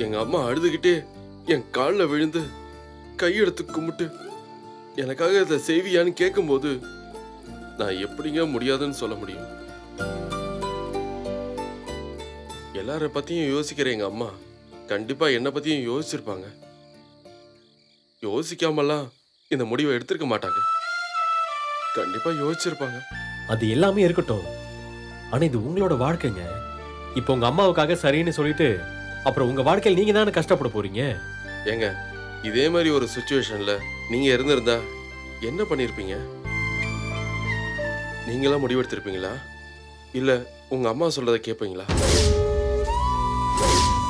எங்க அம்மா அழுதுகிட்டே என் காலில் விழுந்து கையெடுத்து கும்பிட்டு எனக்காக இதை செய்வியான்னு கேட்கும்போது நான் எப்படிங்க முடியாதுன்னு சொல்ல முடியும் எல்லார பத்தியும் யோசிக்கிற எங்க அம்மா கண்டிப்பா என்னை பத்தியும் யோசிச்சிருப்பாங்க யோசிக்காமலாம் இந்த முடிவை எடுத்திருக்க மாட்டாங்க கண்டிப்பா யோசிச்சிருப்பாங்க அது எல்லாமே இருக்கட்டும் ஆனா இது உங்களோட வாழ்க்கைங்க இப்போ உங்க அம்மாவுக்காக சரின்னு சொல்லிட்டு அப்புறம் உங்க வாழ்க்கையில் நீங்க தானே கஷ்டப்பட போறீங்க ஏங்க இதே மாதிரி ஒரு சுச்சுவேஷன்ல நீங்க இருந்திருந்தா என்ன பண்ணிருப்பீங்க நீங்களா முடிவெடுத்திருப்பீங்களா இல்ல உங்க அம்மா சொல்றதை கேட்பீங்களா